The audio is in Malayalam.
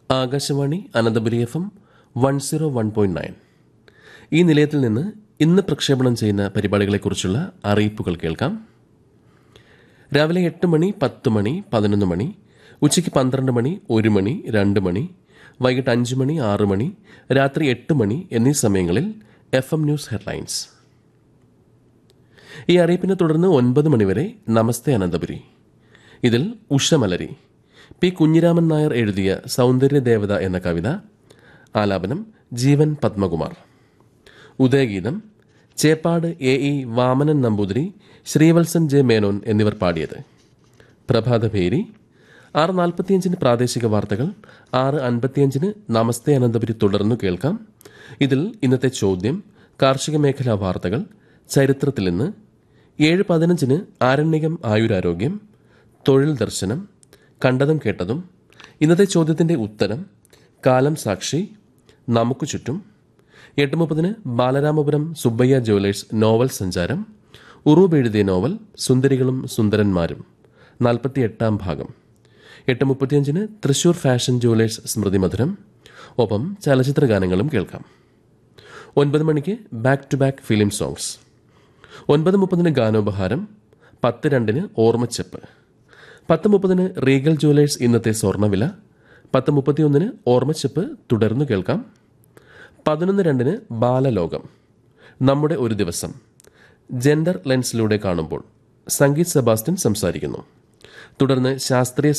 Akashvani Ananthapuri F M one zero one point nine ഈ നിലയത്തിൽ നിന്ന് ഇന്ന് പ്രക്ഷേപണം ചെയ്യുന്ന പരിപാടികളെക്കുറിച്ചുള്ള അറിയിപ്പുകൾ കേൾക്കാം രാവിലെ എട്ട് മണി പത്ത് മണി പതിനൊന്ന് മണി ഉച്ചയ്ക്ക് പന്ത്രണ്ട് മണി ഒരു മണി രണ്ട് മണി വൈകിട്ട് അഞ്ച് മണി ആറ് മണി രാത്രി എട്ട് മണി എന്നീ സമയങ്ങളിൽ എഫ് എം ന്യൂസ് ഹെഡ്ലൈൻസ് ഈ അറിയിപ്പിനെ തുടർന്ന് ഒൻപത് മണിവരെ നമസ്തേ അനന്തപുരി ഇതിൽ ഉഷമലരി പി കുഞ്ഞിരാമൻ നായർ എഴുതിയ സൗന്ദര്യദേവത എന്ന കവിത ആലാപനം ജീവൻ പത്മകുമാർ ഉദയഗീതം Cheppad A E Vamanan Namboothiri Srivalsan J Menon എന്നിവർ പാടിയത് പ്രഭാതഭേരി ആറ് നാൽപ്പത്തിയഞ്ചിന് പ്രാദേശിക വാർത്തകൾ ആറ് അൻപത്തിയഞ്ചിന് നമസ്തേ അനന്തപുരി തുടർന്നു കേൾക്കാം ഇതിൽ ഇന്നത്തെ ചോദ്യം കാർഷിക മേഖലാ വാർത്തകൾ ചരിത്രത്തിൽ നിന്ന് ഏഴ് പതിനഞ്ചിന് ആരണ്യകം ആയുരാരോഗ്യം തൊഴിൽ ദർശനം കണ്ടതും കേട്ടതും ഇന്നത്തെ ചോദ്യത്തിന്റെ ഉത്തരം കാലം സാക്ഷി നമുക്ക് ചുറ്റും എട്ട് മുപ്പതിന് ബാലരാമപുരം സുബ്ബയ്യ ജുവലേഴ്സ് നോവൽ സഞ്ചാരം ഉറൂബ് എഴുതിയ നോവൽ സുന്ദരികളും സുന്ദരന്മാരും നാൽപ്പത്തി എട്ടാം ഭാഗം എട്ട് മുപ്പത്തിയഞ്ചിന് തൃശൂർ ഫാഷൻ ജുവലേഴ്സ് സ്മൃതി മധുരം ഒപ്പം ചലച്ചിത്ര ഗാനങ്ങളും കേൾക്കാം ഒൻപത് മണിക്ക് back to back film songs ഒൻപത് മുപ്പതിന് ഗാനോപഹാരം പത്ത് രണ്ടിന് ഓർമ്മച്ചെപ്പ് പത്ത് മുപ്പതിന് റീഗൽ ജുവലേഴ്സ് ഇന്നത്തെ സ്വർണ്ണവില പത്ത് മുപ്പത്തിയൊന്നിന് ഓർമ്മച്ചെപ്പ് തുടർന്നു കേൾക്കാം പതിനൊന്ന് രണ്ടിന് ബാലലോകം നമ്മുടെ ഒരു ദിവസം ജെൻഡർ ലെൻസിലൂടെ കാണുമ്പോൾ സംഗീത് സെബാസ്റ്റ്യൻ സംസാരിക്കുന്നു തുടർന്ന് ശാസ്ത്രീയ